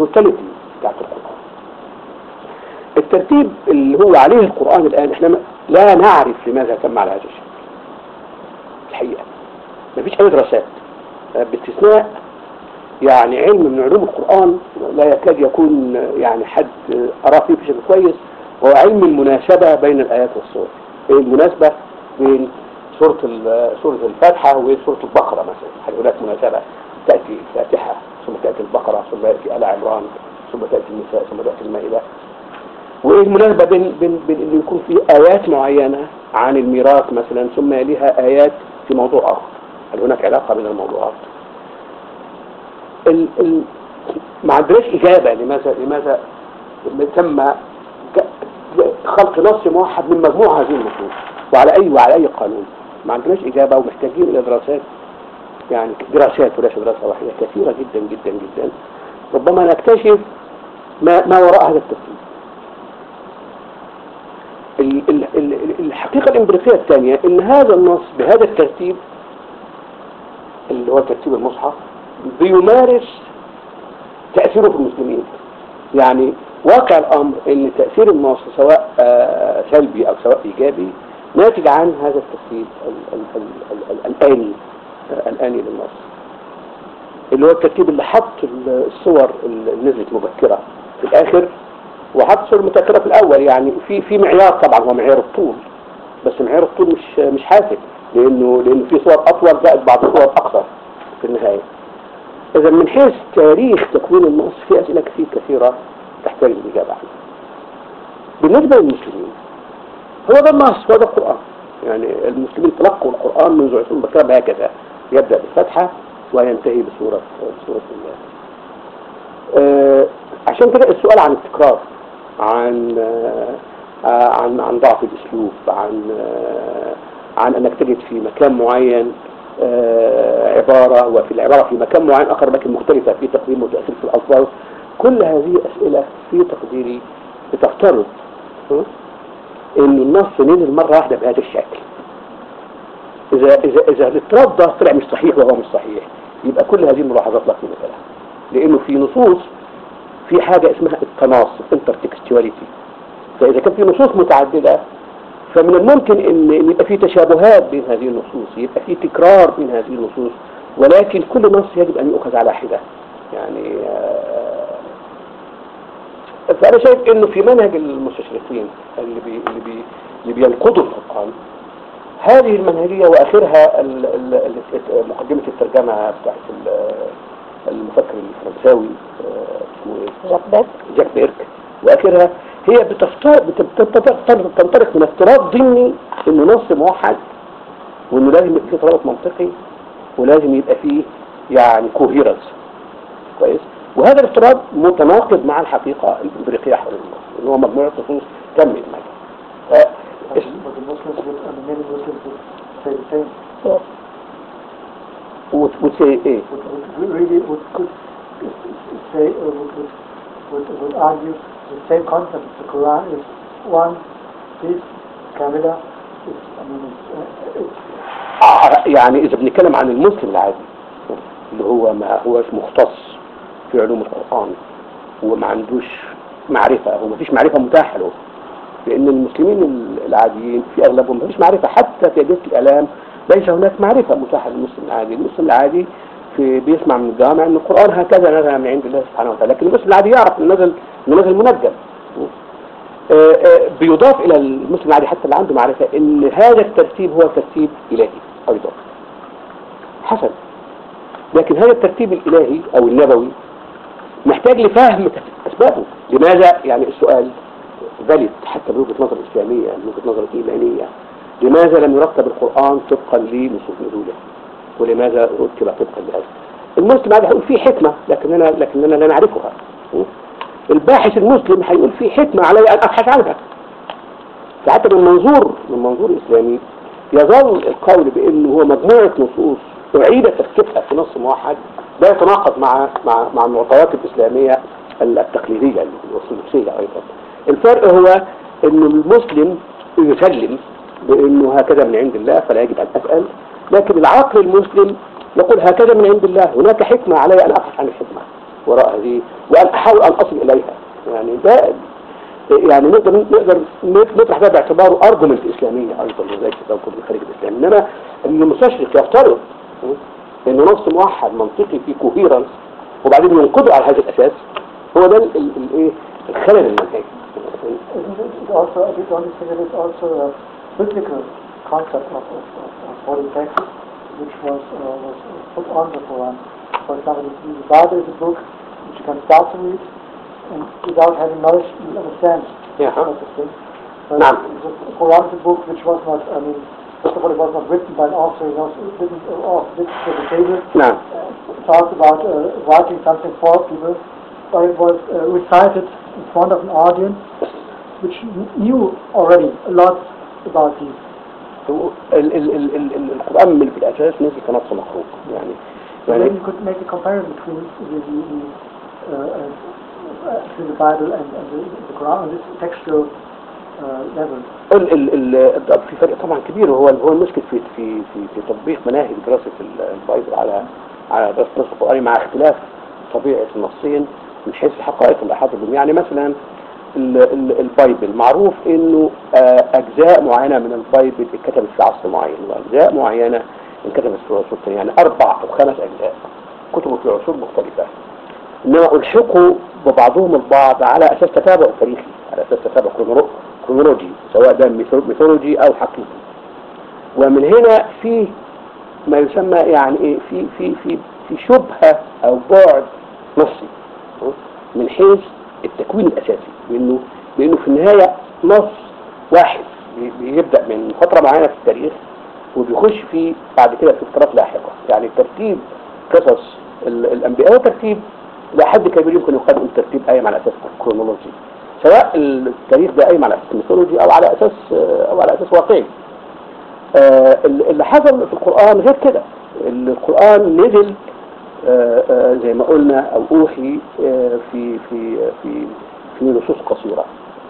التوتاليتي بتاعت القرآن الترتيب اللي هو عليه القرآن الآن احنا لا نعرف لماذا تم على هذا الشكل الحقيقة مفيش أي دراسات باستثناء يعني علم من علوم القرآن لا يكاد يكون يعني حد أراه فيه بشكل كويس هو علم المناسبة بين الآيات والسور ايه المناسبة بين سورة سورة الفاتحة وسورة البقرة مثلا هل هناك مناسبة تأتي الفاتحة ثم تأتي البقرة ثم يأتي آل عمران ثم تأتي النساء ثم تأتي المائدة وايه المناسبة بين بين بين انه يكون في آيات معينة عن الميراث مثلا ثم يليها آيات في موضوع آخر هل هناك علاقة بين الموضوعات ال ال ما عندناش إجابة لماذا لماذا تم خلق نص موحد من مجموعة هذه النصوص وعلى أي وعلى أي قانون ما عندناش إجابة ومحتاجين إلى دراسات يعني دراسات وليس دراسة واحدة كثيرة جدا جدا جدا ربما نكتشف ما, ما وراء هذا الترتيب ال ال ال الحقيقة الإمبريقية الثانية إن هذا النص بهذا الترتيب اللي هو ترتيب المصحف بيمارس تأثيره في المسلمين يعني واقع الأمر ان تأثير النص سواء سلبي أو سواء إيجابي ناتج عن هذا الترتيب الآني الآني للنص اللي هو الترتيب اللي حط الصور اللي نزلت مبكرة في الآخر وحط صور متأخرة في الأول يعني في في معيار طبعا هو معيار الطول بس معيار الطول مش مش حاسب لأنه لأنه في صور أطول زائد بعض الصور أقصر في النهاية إذا من حيث تاريخ تكوين النص في أسئلة كثير كثيرة تحتاج الإجابة عنها بالنسبة للمسلمين هو ده النص هو ده القرآن يعني المسلمين تلقوا القرآن منذ عصور بكرة هكذا يبدأ بالفتحة وينتهي بسورة بسورة الله آه عشان كده السؤال عن التكرار عن آه عن عن ضعف الأسلوب عن آه عن أنك تجد في مكان معين عبارة وفي العبارة في مكان معين آخر لكن مختلفة في تقديم وتأثير في الألفاظ كل هذه أسئلة في تقديري بتفترض إن النص نزل مرة واحدة بهذا الشكل إذا إذا إذا الاضطراب ده طلع مش صحيح وهو مش صحيح يبقى كل هذه الملاحظات لا قيمة لها لأنه في نصوص في حاجة اسمها التناص intertextuality فإذا كان في نصوص متعددة فمن الممكن ان يبقى في تشابهات بين هذه النصوص يبقى في تكرار بين هذه النصوص ولكن كل نص يجب ان يؤخذ على حدة يعني فانا شايف انه في منهج المستشرقين اللي بي اللي, بي اللي بينقضوا القرآن هذه المنهجية واخرها ال ال مقدمة الترجمة بتاعت المفكر الفرنساوي اسمه ايه؟ جاك بيرك جاك بيرك واخرها هي بتنطلق من افتراض ضمني انه نص موحد وانه لازم يبقى فيه ترابط منطقي ولازم يبقى فيه يعني كوهيرنس كويس وهذا الافتراض متناقض مع الحقيقة الامبريقية حول النص ان هو مجموعة نصوص تم ادماجها But the Muslims would, I mean, many Muslims would say the same. would, would say ايه Would, would really would could say uh, would, would, would, would argue the same concept. The Quran is one piece, Kamila. It's, I mean, it's, uh, it's آه، يعني اذا بنتكلم عن المسلم العادي اللي هو ما هوش مختص في علوم القرآن وما عندوش معرفة هو ما فيش معرفة متاحة له لأن المسلمين العاديين في أغلبهم ما فيش معرفة حتى في أجهزة الإعلام ليس هناك معرفة متاحة للمسلم العادي المسلم العادي في بيسمع من الجامع أن القرآن هكذا نزل من عند الله سبحانه وتعالى لكن المسلم العادي يعرف أنه نزل أنه نزل منجم آه، آه، بيضاف إلى المسلم العادي حتى اللي عنده معرفة أن هذا الترتيب هو ترتيب إلهي أيضا حسن لكن هذا الترتيب الإلهي أو النبوي محتاج لفهم أسبابه لماذا يعني السؤال فاليد حتى من وجهة نظر إسلامية من وجهة نظر إيمانية لماذا لم يرتب القرآن طبقا لنصوص نزوله ولماذا رتب طبقا لهذا المسلم هذا هيقول فيه حكمة لكننا لكننا لا نعرفها الباحث المسلم هيقول فيه حكمة علي أن أبحث عنها فحتى من منظور من منظور إسلامي يظل القول بأنه هو مجموعة نصوص أعيد تركيبها في نص موحد لا يتناقض مع مع مع المعطيات الإسلامية التقليدية الأرثوذكسية أيضا الفرق هو أن المسلم يسلم بأنه هكذا من عند الله فلا يجب أن أسأل لكن العقل المسلم يقول هكذا من عند الله هناك حكمة علي أن أبحث عن الحكمة وراء هذه وان احاول ان اصل اليها يعني ده يعني نقدر نقدر نطرح ده باعتباره ارجمنت اسلاميه ايضا لذلك لو كنت خارج الاسلام انما ان المستشرق يفترض ان نص موحد منطقي في كوهيرنس وبعدين ينقضوا على هذا الاساس هو ده ال- ال- الايه الخلل المنهجي Isn't it it also, I don't you think it is also a biblical concept of, of, of, of holy text, which was, uh, was put on the Quran? For example, the the Bible is a book which you can start to read, and without having knowledge, you understand Yeah, huh? what the thing. But Naam. the Quran is a book which was not, I mean, first of all, it was not written by an author, it was written uh, off written to the table, نعم uh, talked about uh, writing something for people, but it was uh, recited in front of an audience which kn- knew already a lot about these. هو ال ال ال ال ال القرآن من في الأساس نزل كنص مخروق يعني So يعني then you could make a comparison between the, the, the, uh, uh, between the Bible and, and the, the Quran on this textual uh, level. ال ال ال ده في فرق طبعا كبير وهو هو المشكل في في في, في تطبيق مناهج دراسة ال- البايبل على على دراسة النص القرآني مع اختلاف طبيعة النصين من حيث الحقائق اللي أحاط بهم يعني مثلا ال ال البايبل معروف انه آه، اجزاء معينة من البايبل اتكتبت في عصر معين واجزاء معينة انكتبت في عصور ثانية يعني اربع او خمس اجزاء كتبوا في عصور مختلفة انما الحقوا ببعضهم البعض على اساس تتابع تاريخي على اساس تتابع كرونولو- كرونولوجي سواء ده ميثو- ميثولوجي او حقيقي ومن هنا في ما يسمى يعني ايه في في في في شبهة او بعد نصي من حيث التكوين الاساسي لانه لانه في النهاية نص واحد بي- بيبدأ من فترة معينة في التاريخ وبيخش فيه بعد كده في فترات لاحقة يعني ترتيب قصص ال- الانبياء هو ترتيب الى حد كبير يمكن يقال انه ترتيب قايم على اساس كرونولوجي سواء التاريخ ده قايم على اساس ميثولوجي او على اساس او على اساس واقعي آه، اللي حصل في القرآن غير كده القرآن نزل آه، آه، زي ما قلنا او اوحي آه، في في في في نصوص قصيرة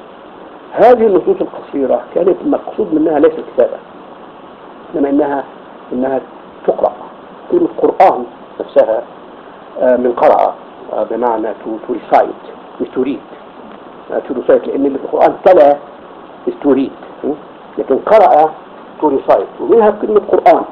هذه النصوص القصيرة كانت مقصود منها ليس الكتابة انما انها انها تقرأ كلمة قرآن نفسها آه، من قرأ آه، بمعنى to, to recite مش to read آه، to recite لأن اللي في القرآن تلا is to read م? لكن قرأ to recite ومنها كلمة قرآن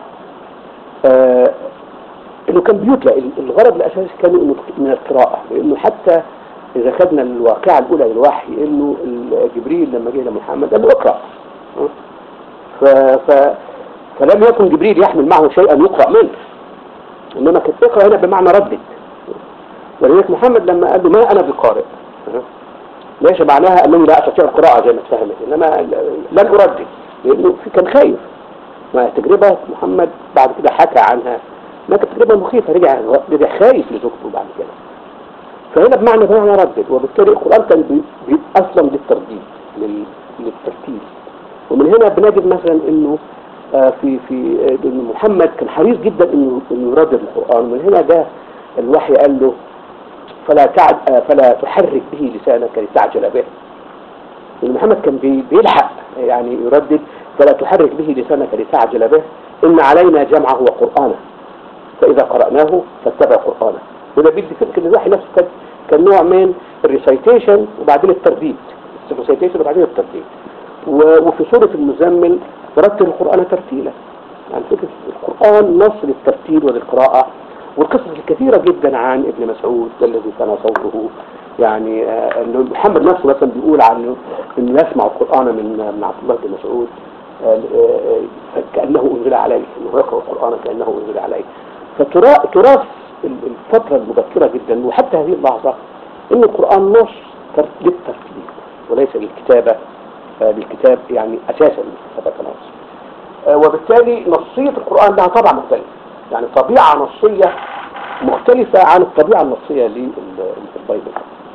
آه، انه كان بيتلى ال- الغرض الاساسي كان انه من القراءة لانه حتى اذا خدنا الواقعة الاولى للوحي انه ال- جبريل لما جه لمحمد قال له اقرأ م? ف... ف... فلم يكن جبريل يحمل معه شيئا يقرأ منه انما كانت اقرأ هنا بمعنى ردد ولذلك محمد لما قال له ما انا بقارئ م? ليس معناها انني لا استطيع القراءة زي ما اتفهمت انما ل- لن اردد لانه في كان خايف ما تجربة محمد بعد كده حكى عنها ما كانت تجربة مخيفة رجع رجع خايف لزوجته بعد كده فهنا بمعنى بمعنى ردد وبالتالي القرآن كان بي- بي- أصلا للترديد لل- للترتيب ومن هنا بنجد مثلا انه آه، في في آه، إن محمد كان حريص جدا انه انه يردد القرآن ومن هنا جاء الوحي قال له فلا تعد آه، فلا تحرك به لسانك لتعجل به لأن محمد كان بي- بيلحق يعني يردد فلا تحرك به لسانك لتعجل به إن علينا جمعه وقرآنه فإذا قرأناه فاتبع قرآنه وده بيدي فكرة إن الوحي نفسه كان كان نوع من الريسايتيشن وبعدين الترديد الريسايتيشن وبعدين الترديد و- وفي سورة المزمل ورتل القرآن ترتيلا يعني فكرة القرآن نص للترتيل وللقراءة والقصص الكثيرة جدا عن ابن مسعود الذي كان صوته يعني آه، انه محمد نفسه مثلا بيقول عنه انه يسمع القرآن من من عبد الله بن مسعود آه، آه، كأنه أنزل عليه انه يقرأ القرآن كأنه أنزل عليه فترا- تراث ال- الفترة المبكرة جدا وحتى هذه اللحظة ان القرآن نص تر- للترتيب وليس للكتابة آه، للكتاب يعني اساسا ثبت نص آه، وبالتالي نصية القرآن لها طبع مختلف يعني طبيعة نصية مختلفة عن الطبيعة النصية للبيبل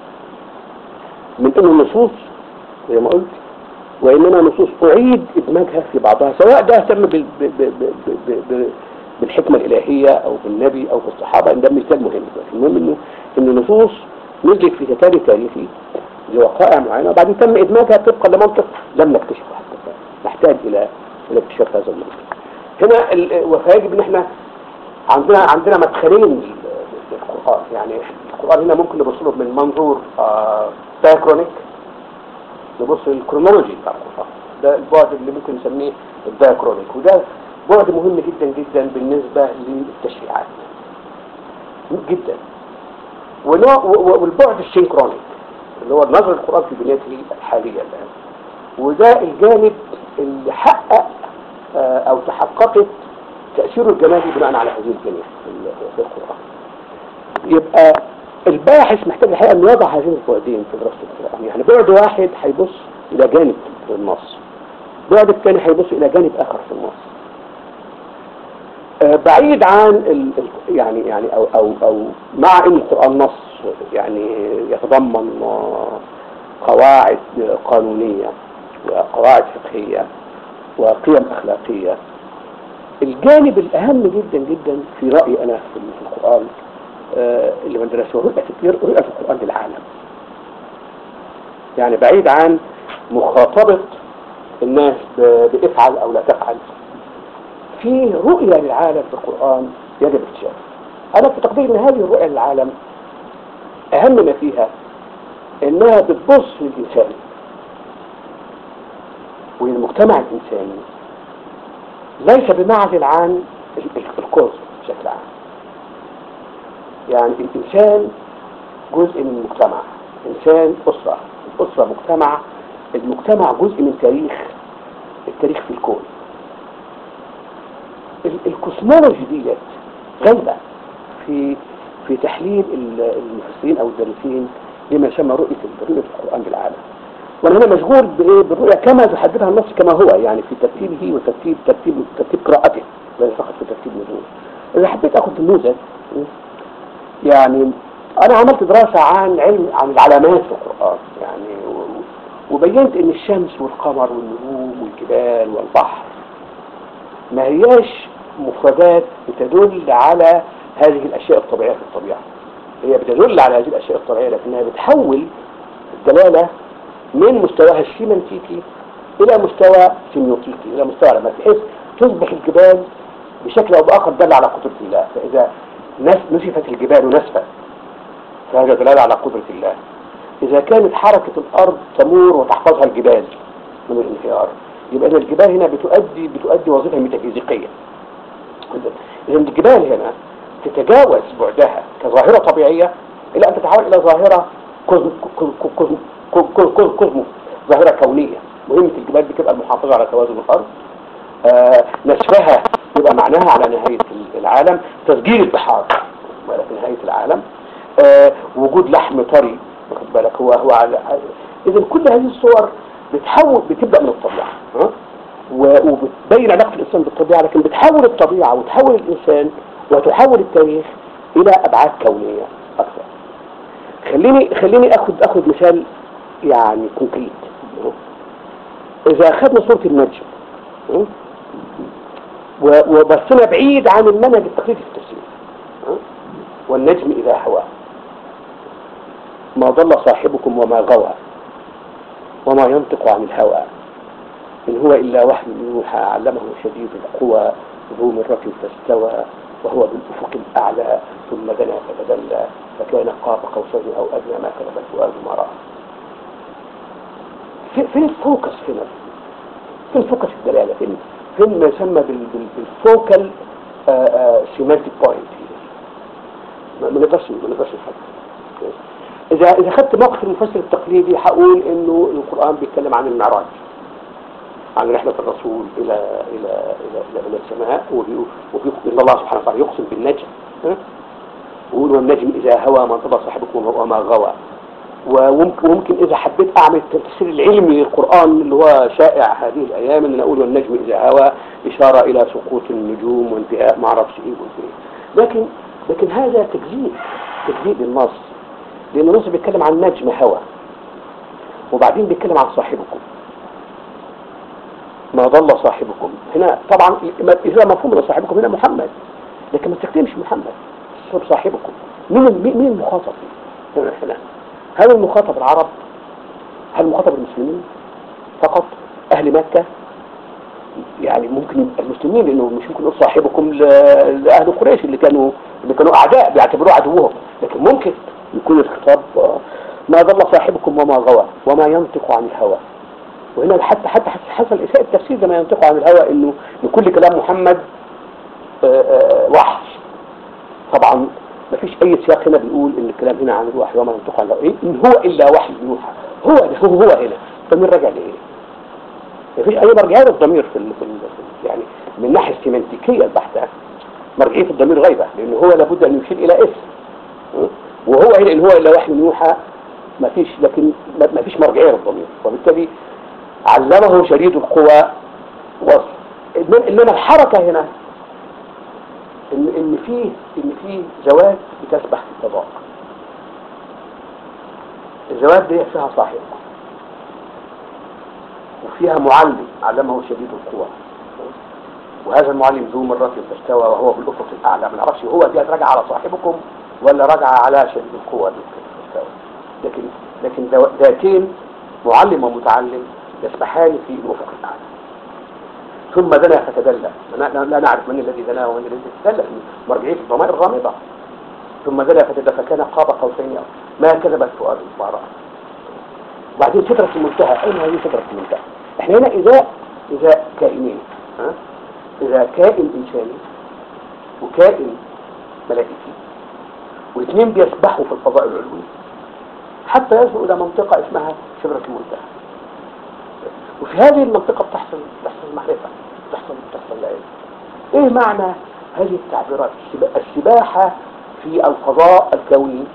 من انه النصوص زي ما قلت وانما نصوص اعيد ادماجها في بعضها سواء ده اهتم بال- ب- ب- ب- ب- ب- بالحكمة الالهية او بالنبي او بالصحابة ان ده مثال مهم لكن المهم انه ان النصوص نزلت في كتاب تاريخي لوقائع معينة وبعدين تم ادماجها طبقا لمنطق لم نكتشفه حتى الآن. نحتاج الى الى اكتشاف هذا المنطق هنا ال- وفيجب ان احنا عندنا عندنا مدخلين لل- للقرآن يعني القرآن هنا ممكن نبص له من منظور آه دايكرونيك نبص للكرونولوجي بتاع القرآن ده البعد اللي ممكن نسميه الدايكرونيك وده بعد مهم جدا جدا بالنسبة للتشريعات جدا ونوع و- و- والبعد السينكرونيك اللي هو نظر القرآن في بنيته الحالية الآن وده الجانب اللي حقق آه، أو تحققت تأثيره الجمالي بناء على هذه البنية في في القرآن يبقى الباحث محتاج الحقيقة أن يضع هذين البعدين في دراسة القرآن يعني بعد واحد هيبص إلى جانب في النص بعد الثاني هيبص إلى جانب آخر في النص آه، بعيد عن ال ال- يعني يعني أو أو أو مع أن القرآن نص يعني يتضمن آه، قواعد قانونية وقواعد فقهية وقيم أخلاقية الجانب الأهم جدا جدا في رأيي أنا في في القرآن آه، اللي بندرسه رؤية رؤية القرآن للعالم يعني بعيد عن مخاطبة الناس ب- بافعل أو لا تفعل في رؤية للعالم في القرآن يجب اكتشافها أنا في تقديري أن هذه الرؤية للعالم أهم ما فيها إنها بتبص للإنسان وللمجتمع الإنساني ليس بمعزل عن ال- ال- الكوز بشكل عام يعني الإنسان جزء من المجتمع إنسان أسرة الأسرة مجتمع المجتمع جزء من تاريخ التاريخ في الكون ال- الكوسمولوجي ديت غايبة في في تحليل ال- المفسرين أو الدارسين لما يسمى رؤية ال- رؤية القرآن بالعالم وانا هنا مشغول بايه بالرؤية كما تحددها النص كما هو يعني في ترتيبه وترتيب ترتيب ترتيب قراءته ليس فقط في ترتيب نزوله اذا حبيت اخذ نموذج يعني انا عملت دراسة عن علم عن العلامات في القرآن يعني و- وبينت ان الشمس والقمر والنجوم والجبال والبحر ما هياش مفردات بتدل على هذه الاشياء الطبيعية في الطبيعة هي بتدل على هذه الاشياء الطبيعية لكنها بتحول الدلالة من مستواها السيمنتيكي الى مستوى سيميوتيكي الى مستوى لما تحس تصبح الجبال بشكل او باخر دل على قدرة الله فاذا نس- نسفت الجبال نسفا فهذا دلالة على قدرة الله اذا كانت حركة الارض تمور وتحفظها الجبال من الانهيار يبقى إذا الجبال هنا بتؤدي بتؤدي وظيفة ميتافيزيقية إذا الجبال هنا تتجاوز بعدها كظاهرة طبيعية إلى أن تتحول إلى ظاهرة كوزم كوزم كوزم كوزم كوزم كوزم ظاهرة كونية مهمة الجبال بتبقى المحافظة على توازن الأرض آه نسفها يبقى معناها على نهاية العالم تسجيل البحار بالك نهاية العالم آه وجود لحم طري واخد بالك هو هو على إذا كل هذه الصور بتحول بتبدأ من الطبيعة ها؟ و- وبتبين علاقة الإنسان بالطبيعة لكن بتحول الطبيعة وتحول الإنسان وتحول التاريخ إلى أبعاد كونية أكثر خليني خليني أخذ أخذ مثال يعني كونكريت إذا أخذنا صورة النجم ها؟ و- وبصينا بعيد عن المنهج التقليدي في التفسير ها؟ والنجم إذا هوى ما ضل صاحبكم وما غوى وما ينطق عن الهوى إن هو إلا وحي يوحى علمه شديد القوى ذو مرة فاستوى وهو بالأفق الأعلى ثم دنا فتدلى فكان قاب قوسين أو أدنى ما كتب الفؤاد ما رأى في- فين الفوكس هنا فين فوكس الدلالة فين فين ما يسمى بال- بال- بالفوكال سيمانتيك بوينت ما ما نقدرش ما نقدرش نحدد إذا إذا خدت موقف المفسر التقليدي هقول إنه القرآن بيتكلم عن المعراج عن رحلة الرسول إلى إلى إلى إلى, إلى السماء وبيقول وبيقول إن الله سبحانه وتعالى يقسم بالنجم ها؟ ويقول والنجم إذا هوى ما انتظر صاحبكم وما غوى وممكن وممكن إذا حبيت أعمل التفسير العلمي للقرآن اللي هو شائع هذه الأيام إن أقول والنجم إذا هوى إشارة إلى سقوط النجوم وانتهاء ما أعرفش إيه وإيه لكن لكن هذا تكذيب تكذيب للنص لأن النص بيتكلم عن نجم هوى وبعدين بيتكلم عن صاحبكم ما ضل صاحبكم هنا طبعا إذا مفهوم من صاحبكم هنا محمد لكن ما تستخدمش محمد صاحب صاحبكم مين ال- مين المخاطب هنا هنا هل المخاطب العرب هل المخاطب المسلمين فقط أهل مكة يعني ممكن يبقى المسلمين لأنه مش ممكن نقول صاحبكم ل- لأهل قريش اللي كانوا اللي كانوا أعداء بيعتبروه عدوهم لكن ممكن يكون الخطاب آه، ما ضل صاحبكم وما غوى وما ينطق عن الهوى وهنا حتى حتى حصل اساءة التفسير ده ما ينطق عن الهوى انه لكل كلام محمد آه، آه، وحي طبعا ما فيش اي سياق هنا بيقول ان الكلام هنا عن الوحي وما ينطق عن الهوى إيه؟ ان هو الا وحي يوحى هو ده هو هو هنا الضمير راجع لايه؟ ما فيش اي مرجعيه للضمير في, ال- في, ال- في ال- يعني من الناحيه السيمنتيكيه البحته مرجعيه الضمير غايبه لان هو لابد ان يشير الى اسم م? وهو هنا ان هو الا وحي يوحى ما فيش لكن ما ما فيش مرجعيه للضمير وبالتالي علمه شديد القوى وصف إنما- انما الحركه هنا ان ان فيه ان فيه زواج بتسبح في الفضاء الزواج دي فيها صاحب وفيها معلم علمه شديد القوى وهذا المعلم ذو مرة فاستوى وهو بالأفق الأعلى ما نعرفش هو دي راجع على صاحبكم ولا راجع على شديد القوى فاستوى لكن لكن ذو- ذاتين معلم ومتعلم يسبحان في الأفق الأعلى ثم دنا فتدلى لا, لا, لا نعرف من الذي دنا ومن الذي تدلى مرجعية الضمائر غامضة ثم دنا فتدلى فكان قاب قوسين أو ما كذب الفؤاد ما رأى وبعدين سدرة المنتهى أين هذه سدرة المنتهى احنا هنا إذا إذا كائنين ها؟ إذا كائن إنساني وكائن ملائكي واثنين بيسبحوا في الفضاء العلوي حتى يصلوا إلى منطقة اسمها سدرة المنتهى وفي هذه المنطقة بتحصل بتحصل معرفة بتحصل بتحصل العلم ايه معنى هذه التعبيرات السبا- السباحة في الفضاء الكوني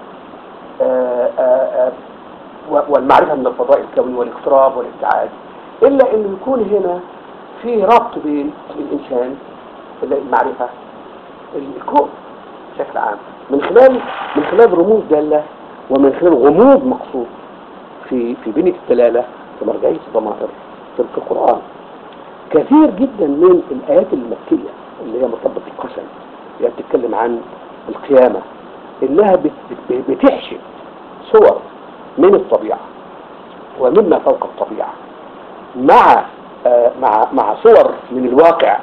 آآ آآ و- والمعرفة من الفضاء الكوني والاقتراب والابتعاد إلا أن يكون هنا في ربط بين الإنسان المعرفة الكون بشكل عام من خلال من خلال رموز دالة ومن خلال غموض مقصود في في بنية الدلالة في مرجعية الضمائر في القرآن كثير جدا من الآيات المكية اللي هي مرتبطة بالقسم اللي هي بتتكلم عن القيامة إنها بت- بت- بتحشي صور من الطبيعة ومما فوق الطبيعة مع آه، مع مع صور من الواقع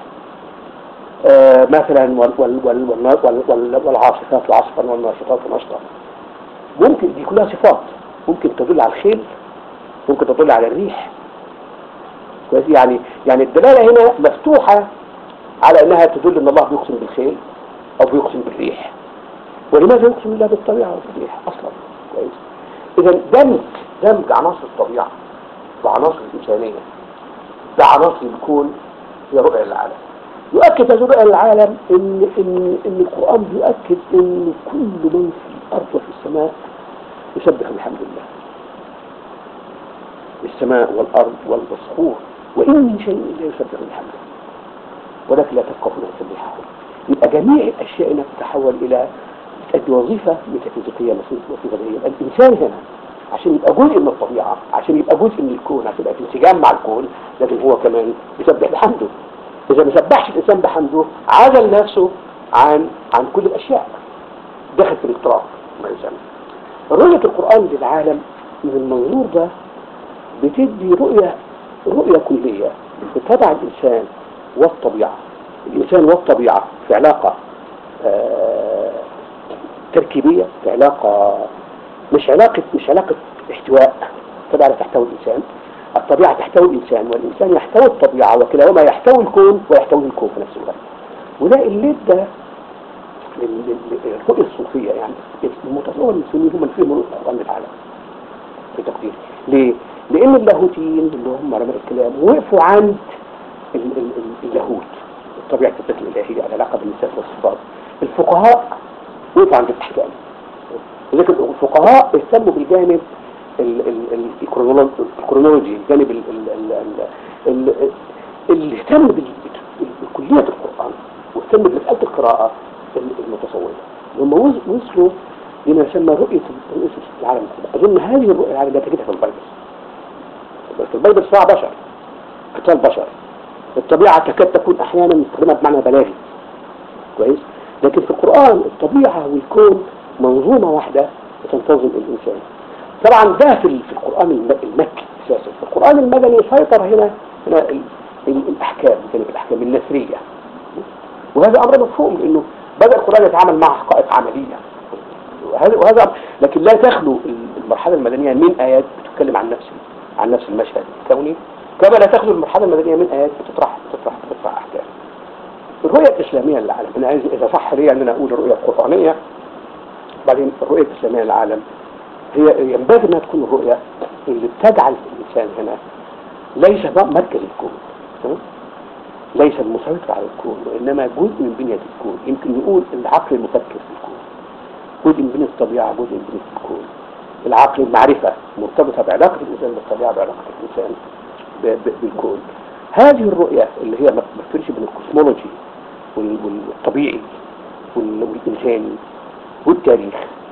آه، مثلا وال- وال- وال- وال- وال- وال- والعاصفات عصفا والناشطات نشطا ممكن دي كلها صفات ممكن تدل على الخيل ممكن تدل على الريح كويس يعني يعني الدلاله هنا مفتوحه على انها تدل ان الله بيقسم بالخيل او بيقسم بالريح ولماذا يقسم الله بالطبيعه والريح اصلا كويس اذا دمج دمج عناصر الطبيعه وعناصر الانسانيه بعناصر الكون هي رؤيه للعالم يؤكد هذه الرؤيه للعالم ان ان ان القران بيؤكد ان كل من في الارض وفي السماء يسبح بحمد الله السماء والارض والبصور وان من شيء الا يسبح بحمده ولكن لا تفقهون تسبيحهم يبقى جميع الاشياء انها تتحول الى تؤدي وظيفه ميتافيزيقيه وظيفه بديهيه يبقى الانسان هنا عشان يبقى جزء من الطبيعه عشان يبقى جزء من الكون عشان يبقى في انسجام مع الكون لازم هو كمان يسبح بحمده اذا ما سبحش الانسان بحمده عزل نفسه عن عن كل الاشياء دخل في الاضطراب ما يسمى رؤيه القران للعالم من المنظور ده بتدي رؤيه رؤيه كليه بتضع الانسان والطبيعه الانسان والطبيعه في علاقه آه، تركيبيه في علاقه مش علاقه مش علاقه احتواء الطبيعه لا تحتوي الانسان الطبيعه تحتوي الانسان والانسان يحتوي الطبيعه وكلاهما يحتوي الكون ويحتوي الكون في نفس الوقت وده اللي ادى لل- لل- للرؤيه الصوفيه يعني المتصور المسلمين هم اللي فيهم رؤيه القران للعالم في تقديري ليه؟ لان اللاهوتيين اللي هم علماء الكلام وقفوا عند ال- ال- ال- اللاهوت طبيعه الذات الالهيه العلاقه بالنساء والصفات الفقهاء وقفوا عند الاحكام لذلك الفقهاء اهتموا بالجانب ال- ال- ال- الكرونولوجي الكرونولوجي الجانب ال- ال- ال- ال- ال- اللي اهتم بال- بكلية القرآن واهتم بمسألة القراءة ال- المتصورة لما وص- وصلوا لما يسمى رؤية رؤية العالم كله أظن هذه الرؤية العالمية تجدها في البيبل في البيبل صراع بشر قتال بشر الطبيعة تكاد تكون أحيانا مستخدمة بمعنى بلاغي كويس لكن في القرآن الطبيعة والكون منظومة واحدة بتنتظم الإنسان طبعا ده في في القرآن الم- المكي أساسا في القرآن المدني سيطر هنا هنا ال- ال- الأحكام كانت الأحكام النثرية وهذا أمر مفهوم لأنه بدأ القرآن يتعامل مع حقائق عملية هذا وهذا أمر. لكن لا تخلو المرحلة المدنية من آيات بتتكلم عن نفس عن نفس المشهد الكوني كما لا تخلو المرحلة المدنية من آيات بتطرح بتطرح بتطرح أحكام الرؤية الإسلامية للعالم أنا عايز إذا صح لي أن أنا أقول الرؤية القرآنية بعدين الرؤية الإسلامية للعالم هي ينبغي أنها تكون الرؤية اللي بتجعل الإنسان هنا ليس بقى مركز الكون تمام؟ ليس المسيطر على الكون وإنما جزء من بنية الكون يمكن نقول العقل المفكر في الكون جزء من بنية الطبيعة جزء من بنية الكون العقل المعرفة مرتبطة بعلاقة الإنسان بالطبيعة بعلاقة الإنسان ب- ب- بالكون هذه الرؤية اللي هي ما ما تفرقش بين الكوسمولوجي وال- وال- والطبيعي وال- والإنساني والتاريخ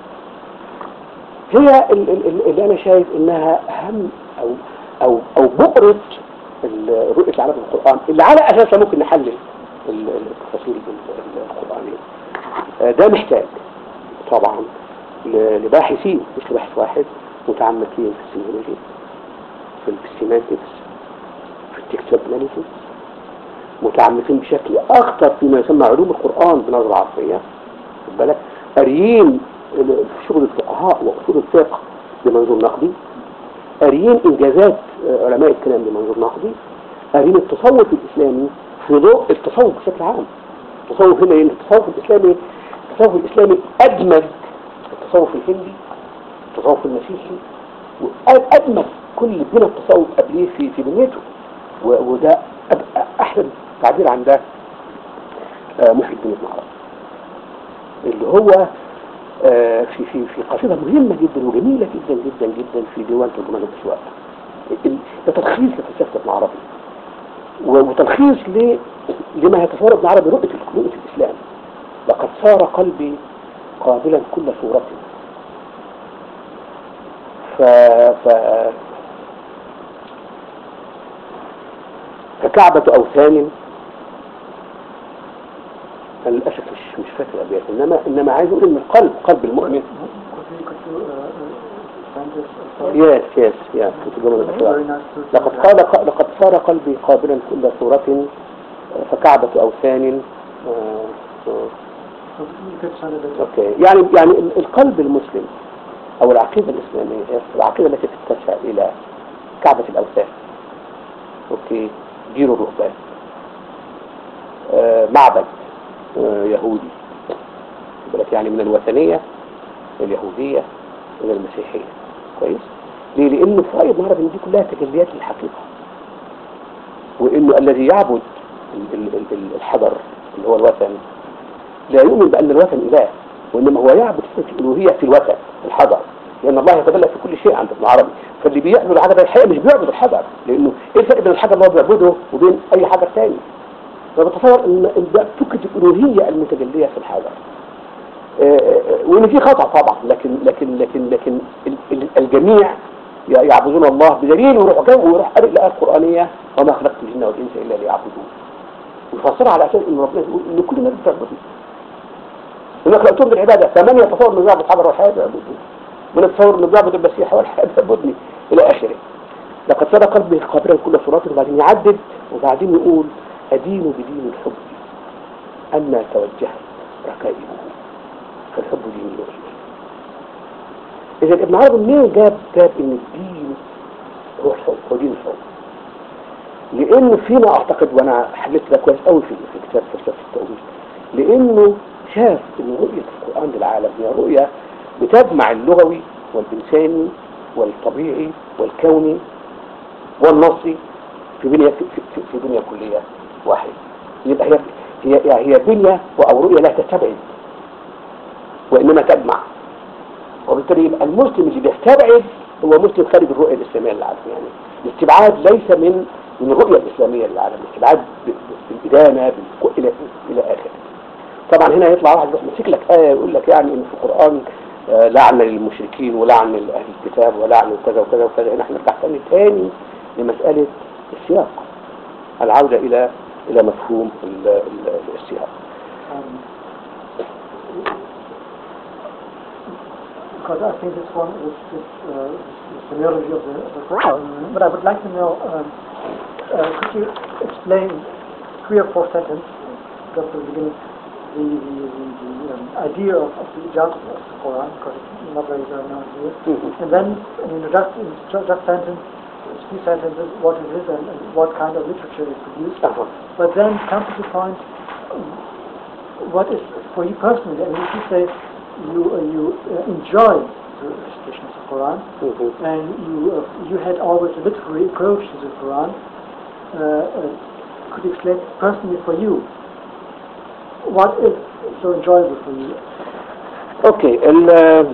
هي ال- ال- ال- اللي أنا شايف إنها أهم أو أو أو بؤرة ال- رؤية العالم في القرآن اللي على أساسها ممكن نحلل ال- ال- التفاصيل ال- القرآنية آه، ده محتاج طبعا ل- لباحثين مش لباحث واحد متعمقين في السيميولوجي في السيمانتكس في التكست اناليسيس متعمقين بشكل اخطر فيما يسمى علوم القرآن بنظرة عصرية خد بالك قاريين ال- في شغل الفقهاء واصول الفقه بمنظور نقدي قاريين انجازات آه، علماء الكلام بمنظور نقدي قاريين التصوف الاسلامي في ضوء التصوف بشكل عام التصوف هنا لان التصوف الاسلامي التصوف الاسلامي ادمج التصوف الهندي التصوف المسيحي وادمج كل بنى التصوف قبليه في في بنيته و- وده أب- احسن تعبير عن ده آه، محي الدين بن عربي اللي هو آه، في في في قصيدة مهمة جدا وجميلة جدا جدا جدا في ديوان ترجمان الأسواق ال- ده تلخيص لفلسفة ابن عربي و- وتلخيص ل- لما يتصور ابن عربي رؤية رؤية الإسلام لقد صار قلبي قابلا كل صورة ف... ف... ككعبة أوثان أنا للأسف مش مش فاكر الأبيات إنما إنما عايز أقول إن القلب قلب المؤمن Could you, could you uh, uh, send this? uh, sorry? يس يس يس في ترجمة الأسواق Very nice to- لقد قال لقد صار قلبي قابلا كل صورة فكعبة أوثان آه، آه، So you could send it. اوكي يعني يعني ال- القلب المسلم او العقيده الاسلاميه هي العقيده التي تتسع الى كعبه الاوثان اوكي دير الرهبان آه معبد آه يهودي خد بالك يعني من الوثنيه اليهوديه الى المسيحيه كويس ليه لانه في راي ابن عربي ان دي كلها تجليات للحقيقه وانه الذي يعبد ال- ال- ال- الحجر اللي هو الوثن لا يؤمن بأن الوثن إله وإنما هو يعبد صفة الألوهية في الوثن الحجر لأن الله يتجلى في كل شيء عند ابن عربي فاللي بيعبد الحجر ده الحقيقة مش بيعبد الحجر لأنه إيه الفرق بين الحجر اللي هو بيعبده وبين أي حجر ثاني فبتصور إن إن ده فكرة الألوهية المتجلية في الحجر آه، آه، وإن في خطأ طبعا لكن لكن لكن لكن ال- ال- الجميع ي- يعبدون الله بدليل ويروح جاي ويروح قارئ الآية القرآنية وما خلقت الجن والإنس إلا ليعبدون ويفسرها على أساس إن ربنا يقول إن كل الناس بتعبدني إن خلقتهم بالعبادة فمن يتصور إنه بيعبد حجر والحياة بيعبدني من يتصور إنه بيعبد المسيح والحياة بيعبدني إلى آخره لقد صار قلبي قابلا كل صراط وبعدين يعدد وبعدين يقول أدين بدين الحب أن توجهت ركائبه فالحب دين الوحيد إذا ابن عربي منين جاب جاب إن الدين هو الحب هو دين الحب لأنه فيما أعتقد وأنا حلت ده كويس قوي في في كتاب فلسفة التأويل لأنه شاف إن رؤية القرآن للعالم هي رؤية بتجمع اللغوي والإنساني والطبيعي والكوني والنصي في بنية في, في, في بنية كلية واحدة يبقى هي هي هي بنية أو رؤية لا تستبعد وإنما تجمع وبالتالي يبقى المسلم اللي بيستبعد هو مسلم خارج الرؤية الإسلامية للعالم يعني الاستبعاد ليس من من الرؤية الإسلامية للعالم الاستبعاد ب- ب- بالإدانة بالك- إلى إلى آخره طبعا هنا يطلع واحد يروح ماسك لك آية يقول لك يعني إن في القرآن آه، لعن للمشركين ولعن لأهل الكتاب ولعن وكذا وكذا وكذا هنا احنا نرجع تاني تاني لمسألة السياق العودة إلى إلى مفهوم ال- ال- السياق Um, because I think this one is, is uh, the seniority of the, the Quran. But I would like to know, um, uh, could you explain three or four sentences, just at the beginning, the, the, the, the um, idea of, of the Ijaz of the Quran, because it's not very well known here. Mhm. And then, I mean, just, in ju- just sentence, few sentences, what it is and, and what kind of literature is produced. Uh-huh. But then comes to the point, um, what is for you personally? I mean, if you say you uh, you uh, enjoy the recitation of the Quran, Mhm. and you uh, you had always a literary approach to the Quran, uh, uh, could you explain personally for you what is so enjoyable for you? اوكي ال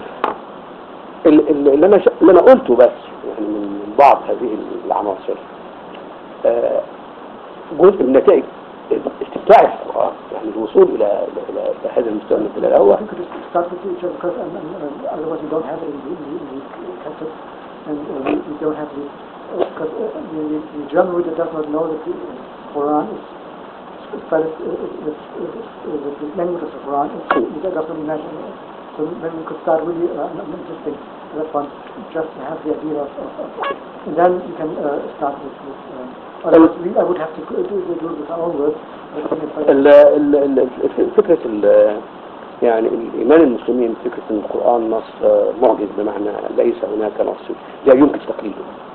ال- ال- اللي انا ش- اللي انا قلته بس يعني من بعض هذه العناصر آه، جزء من نتائج استمتاع القرآن يعني الوصول الى الى إلى هذا المستوى من الدلالة هو I think we could start with each other because um, um, um, otherwise we don't have it in the, in the, in the cassette and uh, we, we don't have the because uh, the, the, the German reader does not know that the Quran is spelled uh, with, uh, with the language of the Quran is, he does not imagine it. So then we could start really uh, an interesting that one just to have the idea of, of, of and then you can uh, start with, with um, otherwise we, I would have to do, do, do it with our own words but I think it's better. ال- ال- ال- فكرة ال- يعني الإيمان المسلمين فكرة أن القرآن نص آه، معجز بمعنى ليس هناك نص لا يمكن تقليده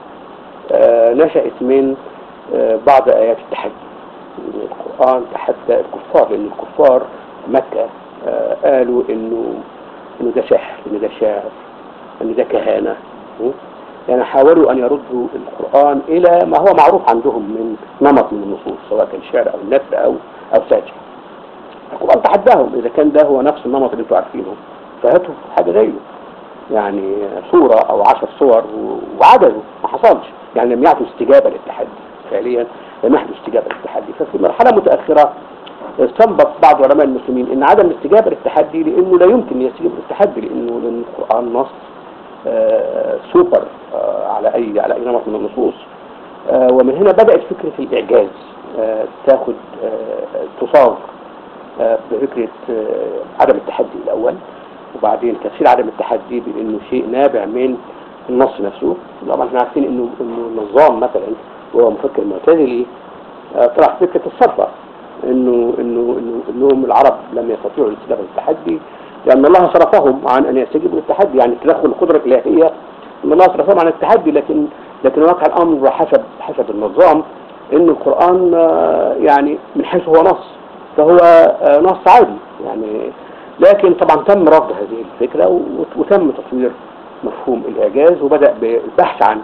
آه، نشأت من آه، بعض آيات التحدي القرآن تحدى الكفار لأن الكفار مكة آه، قالوا إنه إنه ده سحر إنه ده شاعر إنه ده كهانة م? يعني حاولوا أن يردوا القرآن إلى ما هو معروف عندهم من نمط من النصوص سواء كان شعر أو نثر أو أو سجع القرآن تحداهم إذا كان ده هو نفس النمط اللي انتوا عارفينه فهاتوا حاجة زيه يعني صورة أو عشر صور و- وعددوا ما حصلش يعني لم يعطوا استجابة للتحدي فعليا لم يحدث استجابة للتحدي ففي مرحلة متأخرة استنبط بعض علماء المسلمين ان عدم الاستجابة للتحدي لانه لا يمكن يستجيب للتحدي لانه لان القرآن نص آه، سوبر آه، على اي على اي نمط من النصوص آه، ومن هنا بدأت فكرة الإعجاز آه، تاخد آه، تصاغ آه، بفكرة آه، عدم التحدي الأول وبعدين تفسير عدم التحدي بأنه شيء نابع من النص نفسه طبعا احنا عارفين انه انه النظام مثلا وهو مفكر معتزلي آه، طرح فكرة الصدفة انه انه انه انهم العرب لم يستطيعوا الاستجابة للتحدي لأن الله صرفهم عن أن يستجيبوا للتحدي يعني تدخل القدرة الإلهية أن الله صرفهم عن التحدي لكن لكن واقع الأمر حسب حسب النظام أن القرآن آه، يعني من حيث هو نص فهو آه، نص عادي يعني لكن طبعا تم رفض هذه الفكرة وت- وتم تطوير مفهوم الإعجاز وبدأ بالبحث عن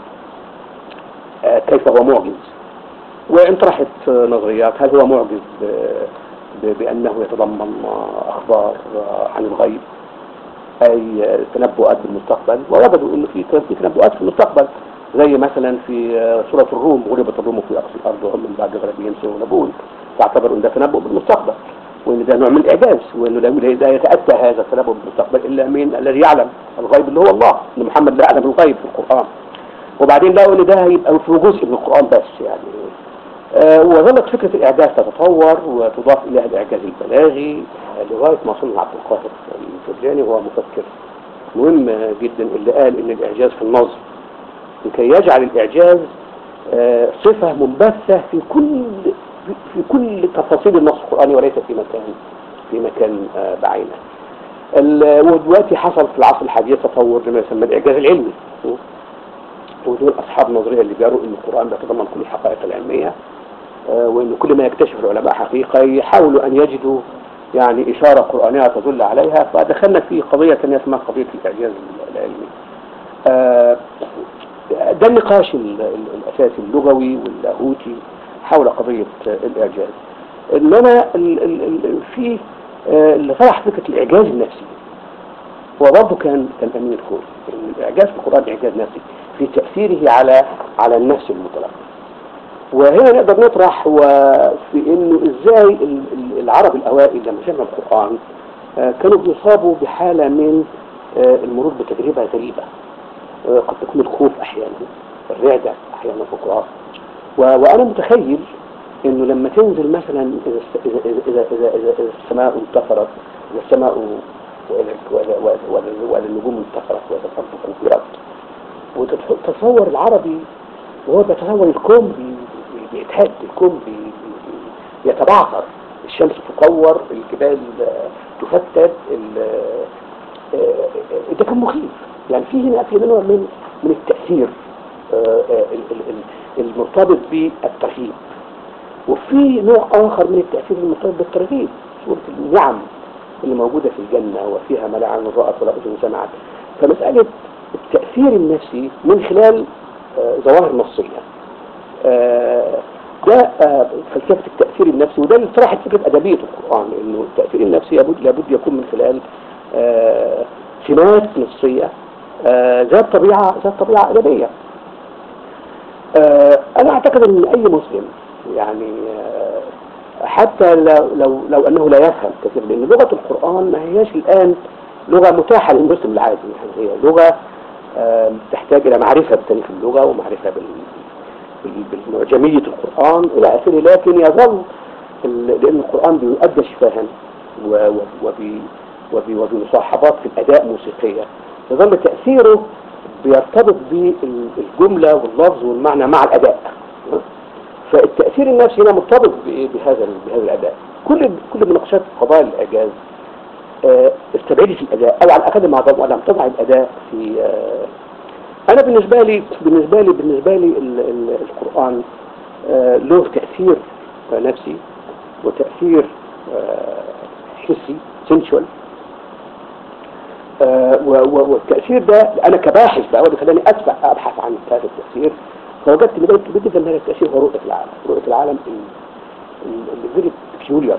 آه، كيف هو معجز وانطرحت آه، نظريات هل هو معجز ب- ب- بأنه يتضمن آه، أخبار آه، عن الغيب أي آه، تنبؤات بالمستقبل ووجدوا أنه في في تنبؤات في المستقبل زي مثلا في آه، سورة الروم غلبت الروم في أقصى الأرض وهم من بعد غلبهم سيغلبون تعتبر أن ده تنبؤ بالمستقبل وأن ده نوع من الإعجاز وأنه لا لا يتأتى هذا التنبؤ بالمستقبل إلا من الذي يعلم الغيب اللي هو الله أن محمد لا يعلم الغيب في القرآن وبعدين لقوا ان ده هيبقى في جزء من القرآن بس يعني آه وظلت فكرة الإعجاز تتطور وتضاف إليها الإعجاز البلاغي آه، لغاية ما وصلنا عبد القاهر الجرجاني وهو مفكر مهم جدا اللي قال إن الإعجاز في النظم لكي يجعل الإعجاز آه، صفة منبثة في كل في- في كل تفاصيل النص القرآني وليس في مكان في مكان آه، بعينه ال- ودلوقتي حصل في العصر الحديث تطور لما يسمى الإعجاز العلمي ودول أصحاب النظرية اللي بيروا أن القرآن بيتضمن كل الحقائق العلمية آه، وأن كل ما يكتشف العلماء حقيقة يحاولوا أن يجدوا يعني إشارة قرآنية تدل عليها فدخلنا في قضية ثانية اسمها قضية الإعجاز العلمي آه، ده النقاش ال- ال- الأساسي اللغوي واللاهوتي حول قضية آه، الإعجاز إنما ال- ال- ال- في آه، اللي طرح فكرة الإعجاز النفسي وبرضه كان كان أمين الكون إن الإعجاز في القرآن إعجاز نفسي في تأثيره على على النفس المتلقي وهنا نقدر نطرح وفي انه ازاي ال- ال- العرب الاوائل لما سمعوا القرآن آه، كانوا بيصابوا بحالة من آه، المرور بتجربة غريبة آه، قد تكون الخوف احيانا الرعدة احيانا في القرآن و- وانا متخيل انه لما تنزل مثلا اذا الس- اذا اذا اذا, إذا, إذا, إذا السماء انتفرت اذا السماء واذا واذا واذا, وإذا, وإذا النجوم انتفرت واذا الارض كفرت وتتصور العربي وهو بيتصور الكون بي- بي- بيتهد الكون بي- بي- بي- يتبعثر الشمس تكور الجبال آه، تفتت ال- آه، آه، ده كان مخيف يعني في هنا في نوع من من التأثير آه، آه، ال- ال- ال- المرتبط بالترهيب وفي نوع آخر من التأثير المرتبط بالترهيب سورة النعم اللي موجودة في الجنة وفيها ما لا عين رأت ولا أذن سمعت فمسألة التأثير النفسي من خلال آه، ظواهر نصية آه، ده آه، فلسفة التأثير النفسي وده اللي طرحت فكرة أدبية القرآن إنه التأثير النفسي لابد لابد يكون من خلال آه، سمات نصية آه، ذات طبيعة ذات طبيعة أدبية آه، أنا أعتقد أن أي مسلم يعني آه، حتى لو, لو, لو أنه لا يفهم كثير لأن لغة القرآن ما هياش الآن لغة متاحة للمسلم العادي يعني هي لغة آه، تحتاج إلى معرفة بتاريخ اللغة ومعرفة بال بال- بالمعجمية القرآن إلى آخره لكن يظل ال- لأن القرآن بيؤدى شفاها و- و- وب- وب- وبمصاحبات في الأداء موسيقية يظل تأثيره بيرتبط بالجملة واللفظ والمعنى مع الأداء فالتأثير النفسي هنا مرتبط بإيه؟ بهذا ال- بهذا الأداء كل كل مناقشات قضايا الإعجاز آه، استبعدت الأداء أو على الأقل ما ضم- لم تضع الأداء في آه، أنا بالنسبة لي بالنسبة لي بالنسبة لي ال- ال- القرآن آه، له تأثير آه، نفسي وتأثير آه، حسي سنشوال والتأثير ده أنا كباحث بقى واللي خلاني أدفع أبحث عن هذا التأثير فوجدت إن ده كبير جدا من هذا التأثير هو رؤية العالم رؤية العالم اللي فيري بيكيوليار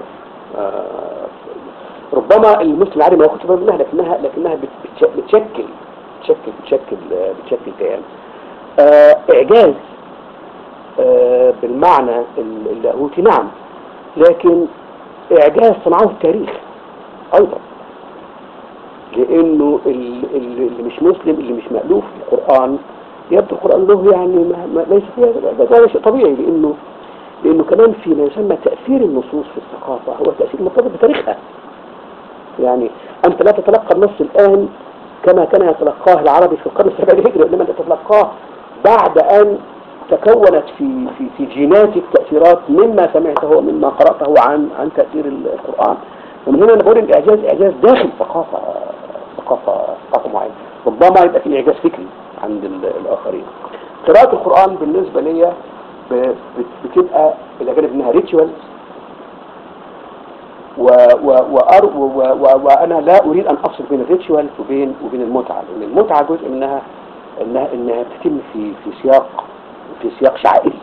ربما المسلم العادي ما ياخدش باله منها لكنها لكنها بت- بتش- بتشكل بتشكل بتشكل آه، بتشكل كيان آه، إعجاز آه، بالمعنى ال- اللاهوتي نعم لكن إعجاز صنعه التاريخ أيضا لأنه ال- ال- اللي مش مسلم اللي مش مألوف في القرآن يبدو القرآن له يعني ما ما ليس فيها ده- ده شيء طبيعي لأنه لأنه كمان في ما يسمى تأثير النصوص في الثقافة هو تأثير مرتبط بتاريخها يعني أنت لا تتلقى النص الآن كما كان يتلقاه العربي في القرن السابع الهجري وإنما أنت تتلقاه بعد أن تكونت في في في جيناتك تأثيرات مما سمعته ومما قرأته عن عن تأثير القرآن ومن هنا أنا بقول الإعجاز إعجاز داخل ثقافة ثقافة ثقافة معينة ربما يبقى في إعجاز فكري عند ال- الآخرين قراءة القرآن بالنسبة لي ب- بت- بتبقى إلى جانب إنها ريتشوال و و وأر و و و وأنا لا أريد أن أفصل بين الريتشوال وبين وبين المتعة لأن المتعة جزء منها إنها إنها بتتم في في سياق في سياق شعائري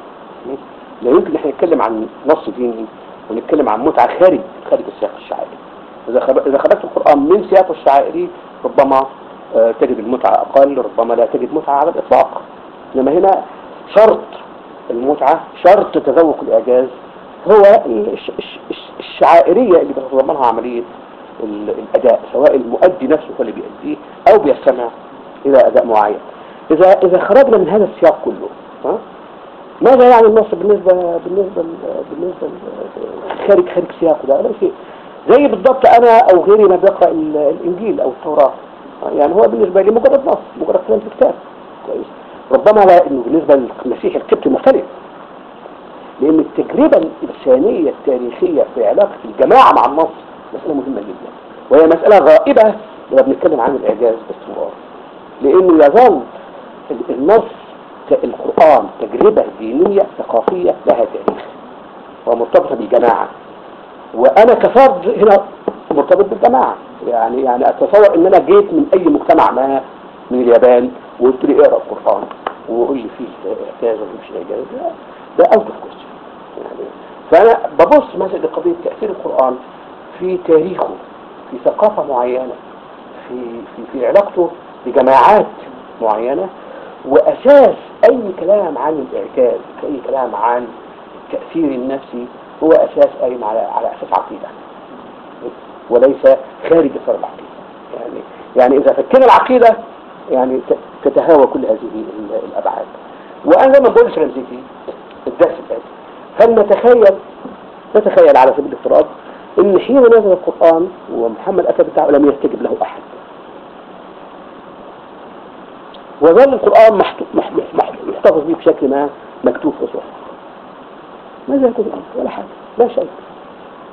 لا يمكن احنا نتكلم عن نص ديني ونتكلم عن متعة خارج خارج السياق الشعائري إذا خب- إذا خرجت القرآن من سياقه الشعائري ربما آه، تجد المتعة أقل ربما لا تجد متعة على الإطلاق إنما هنا شرط المتعة شرط تذوق الإعجاز هو الش- الش- الش- الشعائرية اللي بتتضمنها عملية ال- الأداء سواء المؤدي نفسه هو اللي بيأديه أو بيستمع إلى أداء معين إذا إذا خرجنا من هذا السياق كله ها ماذا يعني النص بالنسبة بالنسبة ل- بالنسبة ل- خارج خارج سياقه ده لا شيء زي بالضبط أنا أو غيري ما بيقرأ ال- الإنجيل أو التوراة يعني هو بالنسبة لي مجرد نص مجرد كلام في كتاب كويس ربما لا إنه بالنسبة للمسيح القبطي مختلف لأن التجربة الإنسانية التاريخية في علاقة الجماعة مع النص مسألة مهمة جدا وهي مسألة غائبة لما بنتكلم عن الإعجاز باستمرار لأنه يظل ال- النص ك- القرآن تجربة دينية ثقافية لها تاريخ ومرتبطة بالجماعة وأنا كفرد هنا مرتبط بالجماعة يعني يعني أتصور إن أنا جيت من أي مجتمع ما من اليابان وقلت لي اقرأ القرآن وقول لي فيه إعجاز ولا مفيش إعجاز لا ده أوت أوف كويستشن يعني فأنا ببص مثلا لقضية تأثير القرآن في تاريخه في ثقافة معينة في في في علاقته بجماعات معينة وأساس أي كلام عن الإعجاز أي كلام عن التأثير النفسي هو أساس قايم على على أساس عقيدة وليس خارج إطار العقيدة يعني يعني إذا فكنا العقيدة يعني ت- تتهاوى كل هذه ال- الأبعاد وأنا زي ما بقول فرنسيتي الدرس الآتي فلنتخيل نتخيل على سبيل الافتراض ان حين نزل القرآن ومحمد أتى بتاعه لم يستجب له أحد وظل القرآن محت- مح- مح- محتفظ به بشكل ما مكتوب في صحف ماذا يكون الأمر ولا حاجة لا شيء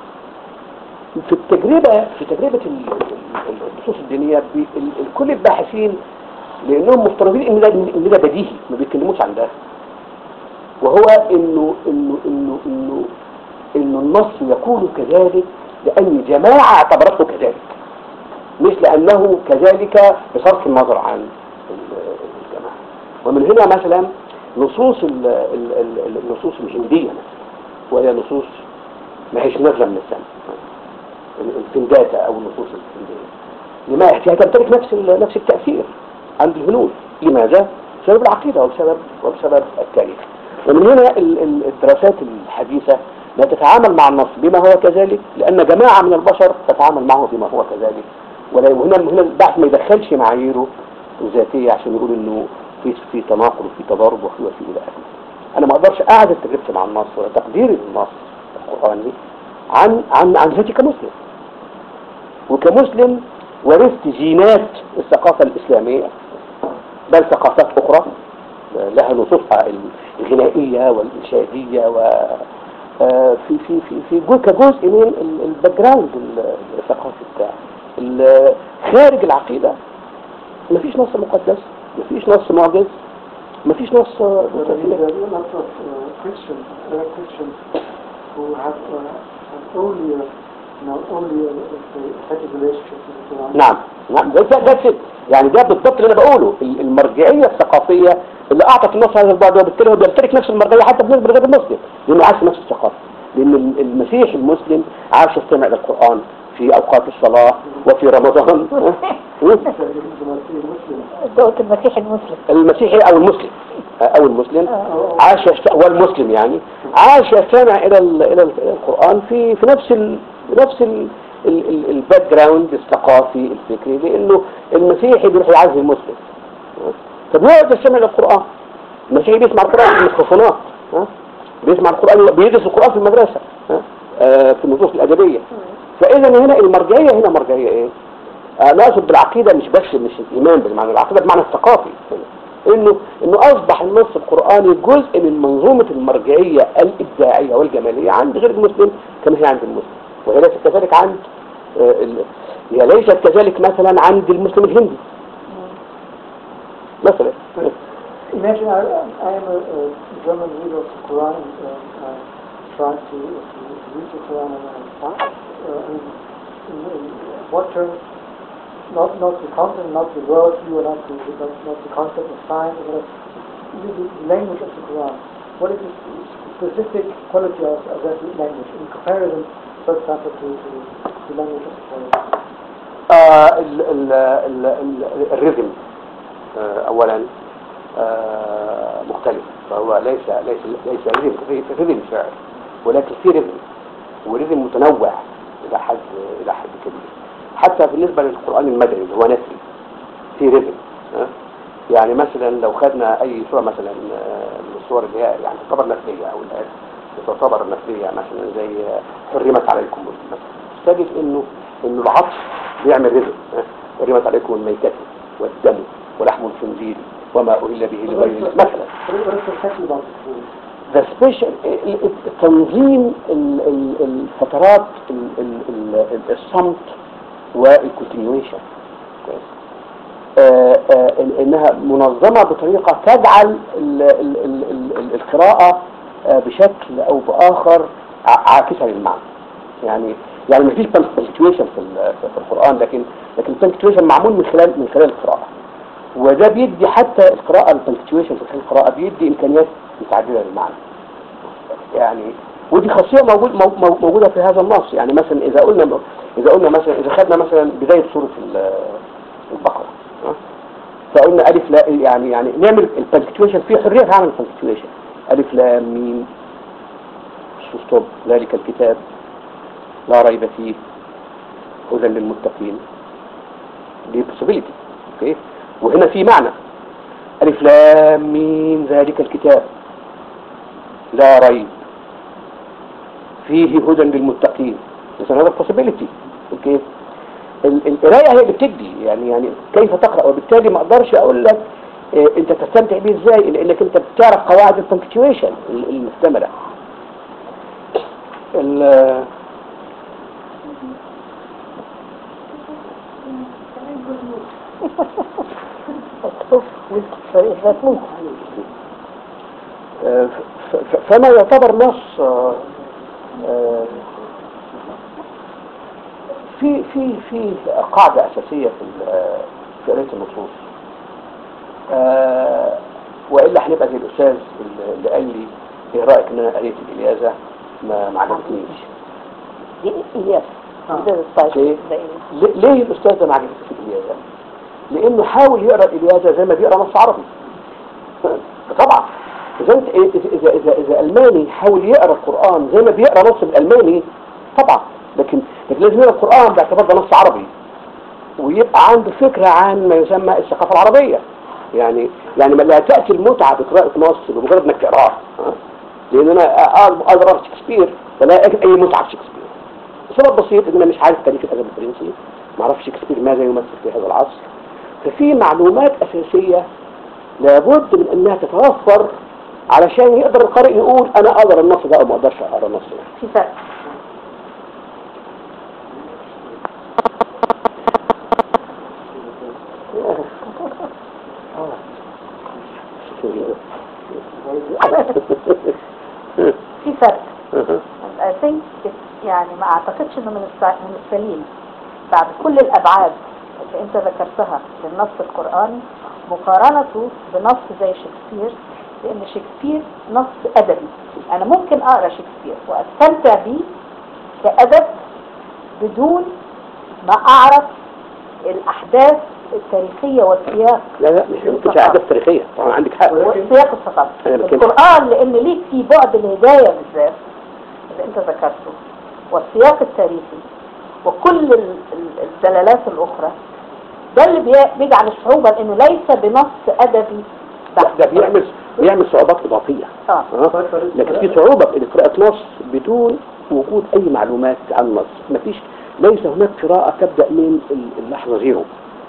في التجربة في تجربة ال- ال- النصوص الدينية بي- ال- ال- كل الباحثين لأنهم مفترضين إن ده إن ده بديهي ما بيتكلموش عن ده وهو إنه إنه إنه إنه إنه النص يكون كذلك لأن جماعة اعتبرته كذلك مش لأنه كذلك بصرف النظر عن ال- الجماعة ومن هنا مثلا نصوص ال- ال- ال- النصوص الهندية مثلا وهي نصوص ما هيش نازلة من السماء الفنداتة أو النصوص الفندية لما هي تمتلك نفس ال- نفس التأثير عند الهنود لماذا؟ بسبب العقيدة وبسبب وبسبب التاريخ ومن هنا ال- ال- الدراسات الحديثة لا تتعامل مع النص بما هو كذلك لأن جماعة من البشر تتعامل معه بما هو كذلك ولا وهنا هنا البحث ما يدخلش معاييره الذاتية عشان يقول إنه في في تناقض وفي تضارب وفي وفي إلى آخره أنا ما أقدرش أعدل تجربتي مع النص ولا تقديري للنص القرآني عن عن عن ذاتي كمسلم وكمسلم ورثت جينات الثقافة الإسلامية بل ثقافات أخرى لها نصوصها الغنائية والإنشادية و آه، في في في في جو- كجزء من ال- الباك جراوند ال- الثقافي بتاع ال- خارج العقيدة مفيش نص مقدس مفيش نص معجز مفيش نص آه، But I mean, there are lots of uh, Christians, there are Christians who have, uh, have only a, you know, only a, a, a static relationship with the Quran. نعم نعم ده ده ده كده. يعني ده بالضبط اللي انا بقوله ال- المرجعيه الثقافيه اللي اعطت النص هذا البعد وبالتالي هو بيمتلك نفس المرجعيه حتى بالنسبه لغير المسلم لانه عاش نفس الثقافه لان ال- المسيح المسلم عاش يستمع للقران في اوقات الصلاه وفي رمضان So it is the Muslim. دقة المسيح المسلم المسيحي او المسلم او المسلم آه. عاش يست... والمسلم يعني عاش يستمع الى ال... الى ال- إلى القران في في نفس ال... نفس ال... ال... ال... الباك جراوند الثقافي الفكري لانه المسيحي بيروح يعزي المسلم فبيقعد يستمع للقران المسيحي بيسمع القران في الميكروفونات ها؟ بيسمع القران بيدرس القران في المدرسه ها؟ آه في النصوص الادبيه فاذا هنا المرجعيه هنا مرجعيه ايه؟ انا اقصد بالعقيده مش بس مش الايمان بالمعنى العقيده بمعنى الثقافي انه انه اصبح النص القراني جزء من منظومه المرجعيه الابداعيه والجماليه عند غير المسلم كما هي عند المسلم وهي ليست كذلك عند آه، ال- هي ليست كذلك مثلا عند المسلم الهندي مثلا Imagine I, I am a, a German reader of the Quran and uh, I try to, to, to read the Quran and I find, uh, in, in, in what terms, not, not the content, not the worldview, or not the, not, not the concept of science, or whatever, the, the language of the Quran. What is the specific quality of, of that language in comparison, for example, to, to the language of the Quran? آه، ال- ال- ال- ال- الريذم آه، اولا آه، مختلف فهو ليس ليس ليس ريذم ريذم شعر ولكن في ريذم وريذم متنوع الى حد الى حد كبير حتى بالنسبه للقران المدني اللي هو نثري في ريذم ها؟ يعني مثلا لو خدنا اي سوره مثلا آه، من الصور اللي هي يعني تعتبر نثريه او الايات اللي تعتبر نثريه مثلا زي آه، حرمت عليكم مثلا تجد انه انه العطف بيعمل رزق ها؟ حرمت عليكم الميتة والدم ولحم الخنزير وما أهل به لغير الله مثلا What is special about the Quran? ذا سبيشال تنظيم ال- ال- الفترات ال- ال- ال- الصمت والكونتينيويشن كويس آه، آه، إن- انها منظمه بطريقه تجعل ال- ال- ال- ال- ال- القراءه آه، بشكل او باخر ع- عاكسه للمعنى يعني يعني ما فيش بنكتويشن في ال- في القران لكن لكن البنكتويشن معمول من خلال من خلال القراءه وده بيدي حتى القراءه البنكتويشن في خلال القراءه بيدي امكانيات متعدده للمعنى يعني ودي خاصيه موجود مو- مو- موجوده في هذا النص يعني مثلا اذا قلنا اذا قلنا مثلا اذا خدنا مثلا بدايه سوره ال- البقره ها؟ فقلنا الف لا يعني يعني نعمل البنكتويشن في حريه في عمل البنكتويشن الف لام ميم ستوب ذلك الكتاب لا ريب فيه هدى للمتقين دي possibility اوكي وهنا في معنى الف لام ميم ذلك الكتاب لا ريب فيه هدى للمتقين بس هذا possibility اوكي ال- القرايه هي اللي بتدي يعني يعني كيف تقرا وبالتالي ما اقدرش اقول لك إيه، انت تستمتع بيه ازاي لانك انت بتعرف قواعد البنكتويشن المحتمله ال- مكتوب وإثبات ممكن آه، ف- ف- فما يعتبر نص آه، آه، في في في قاعدة أساسية في ال- آه، في قراية النصوص آه، وإلا هنبقى زي الأستاذ اللي- اللي قال لي إيه رأيك إن أنا قريت الإلياذة ما ما عجبتنيش دي إلياس آه. ده الطائف ليه؟ ده إلياس. ليه ليه الأستاذ ده ما عجبتش الإلياذة؟ لأنه حاول يقرأ الإلياذة زي ما بيقرأ نص عربي طبعا إذا أنت إذا إذا إذا, إذا ألماني حاول يقرأ القرآن زي ما بيقرأ نص بالألماني طبعا لكن لكن لازم يقرأ القرآن باعتبار ده نص عربي ويبقى عنده فكرة عن ما يسمى الثقافة العربية يعني يعني ما لا تأتي المتعة بقراءة نص بمجرد انك تقراه ها؟ لأن أنا أقدر أقرأ شكسبير ولا أجد أي متعة في شكسبير السبب بسيط ان انا مش عارف تاريخ الادب الفرنسي ما اعرفش شكسبير ماذا يمثل في هذا العصر ففي معلومات اساسيه لابد من انها تتوفر علشان يقدر القارئ يقول انا اقدر النص ده او ما اقدرش اقرا النص ده في فرق في فرق I think it's يعني ما اعتقدش انه من الس- من السليم بعد كل الابعاد اللي انت ذكرتها للنص القرآني مقارنته بنص زي شكسبير لان شكسبير نص ادبي انا ممكن اقرا شكسبير واستمتع بيه كادب بدون ما اعرف الاحداث التاريخية والسياق لا لا مش ممكن احداث تاريخيه طبعا عندك حق والسياق الثقافي أنا بتكلم. القرآن لأن ليك في بعد الهداية بالذات اللي أنت ذكرته والسياق التاريخي وكل ال- ال- الدلالات الأخرى ده اللي بي- بيجعل الصعوبة لأنه ليس بنص أدبي لا بحت. ده بيعمل بيعمل صعوبات اضافيه آه. ها؟ لكن في صعوبة في قراءة نص بدون وجود أي معلومات عن النص مفيش ليس هناك قراءة تبدأ من ال- اللحظة زيرو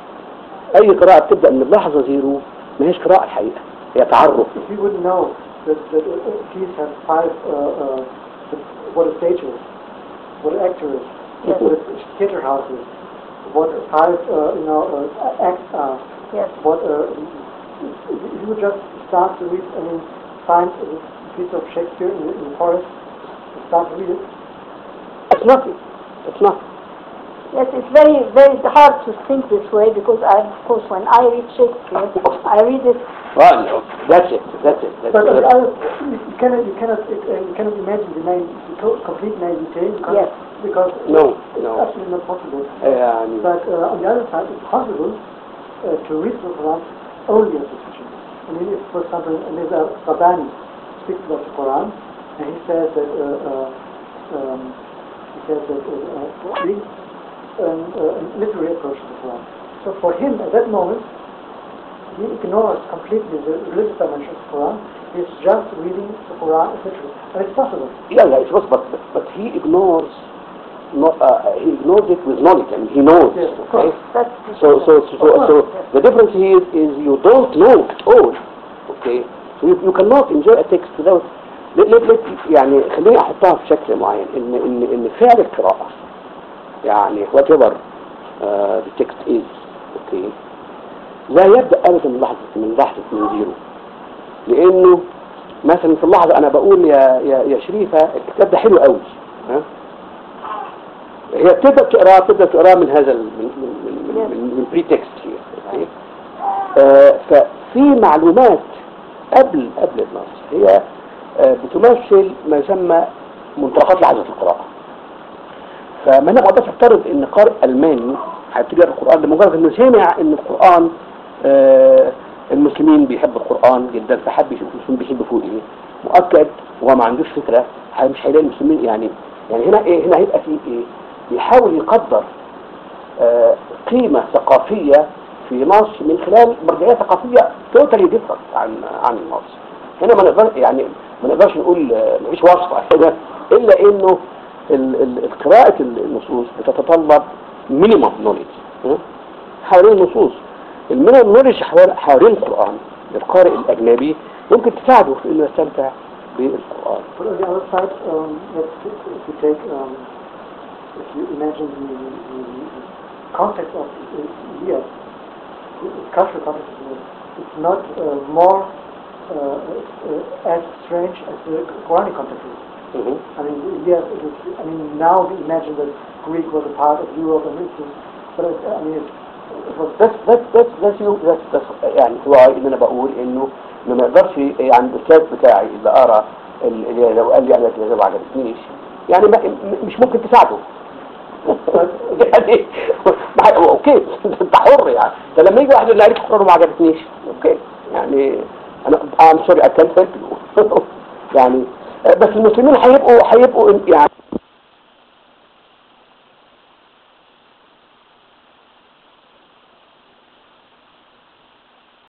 أي قراءة بتبدأ من اللحظة زيرو ما هيش قراءة الحقيقة هي تعرف If you would know that, that uh, uh, piece has five, uh, uh, what a stage is, what an actor is, Yes. what a theater house is, what five, uh, you know, uh, acts are, Yes. what, uh, if if you would just start to read, I mean, find a piece of Shakespeare in the, in the forest, and start to read it, It's nothing. It's nothing. Yes, it's very, very hard to think this way because I, of course, when I read Shakespeare, I read it, Well, that's it. That's it. That's But on the it. other, you cannot, you cannot, uh, you cannot imagine the, naive, the to- complete naivete because, Yes. because No, it's no. absolutely not possible. يعني But uh, on the other side, it's possible uh, to read the Quran only as a teaching. I mean, if, for example, Mirza Rabbani speaks about the Quran, and he says that uh, uh, um, he says that uh, uh, read um, uh, a literary approach to the Quran. So for him, at that moment, he ignores completely the religious dimension of the Quran. He's just reading the Quran as literary, and it's possible. yeah, yeah, it's possible, but, but he ignores no, uh, he ignores it with knowledge. I mean, he knows. Yes, of okay? that's, So, so, so, so, so the difference here is you don't know at all. Okay? So you, you cannot enjoy a text without let, let, let, يعني خليني احطها في شكل معين ان ان ان فعل القراءة يعني whatever uh, the text is okay لا يبدأ ابدا من لحظة من لحظة من زيرو لانه مثلا في اللحظة انا بقول يا يا يا شريفة الكتاب ده حلو قوي ها هي بتبدأ تقراه بتبدأ تقراه من هذا ال- من من من من, من بري تكست هي آه، ففي معلومات قبل قبل النص هي آه، بتمثل ما يسمى منطلقات لحظة القراءة فما انا ما اقدرش افترض ان قارئ الماني هيبتدي يقرا القران لمجرد انه سمع ان القران آه، المسلمين بيحبوا القران جدا فحب يشوف المسلمين بيحبوا فوق ايه مؤكد هو ما عندوش فكره هي- مش هيلاقي المسلمين يعني يعني هنا ايه هنا هيبقى في ايه بيحاول يقدر آه، قيمة ثقافية في نص من خلال مرجعية ثقافية توتالي ديفرنت عن عن النص هنا ما نقدر يعني ما نقدرش نقول آه، مفيش وصفة هنا إلا إنه ال- ال- قراءة النصوص بتتطلب مينيمم نوليدج حوالين النصوص المينيمم نوليدج حوالين حوالين القرآن للقارئ الأجنبي ممكن تساعده في إنه يستمتع بالقرآن But on the other side, um, let's, if you take, um, if you imagine the, the, the context of Elias, cultural context, it's not uh, more uh, uh, as strange as the Quranic context is. Mhm. I mean, yes, it is, I mean, now we imagine that Greek was a part of Europe and it was, but it, I mean, it, it was بس بس بس بس يو- بس بس يعني هو اللي انا بقول انه انه ما يقدرش يعني الاستاذ بتاعي اذا قرا ال- اللي لو قال لي انا الكتابه ما عجبتنيش يعني ما م- مش ممكن تساعده يعني ما- اوكي انت حر يعني ده لما يجي واحد يقول لي قريت القران وما عجبتنيش اوكي يعني انا ام سوري اي كانت يعني بس المسلمين هيبقوا هيبقوا يعني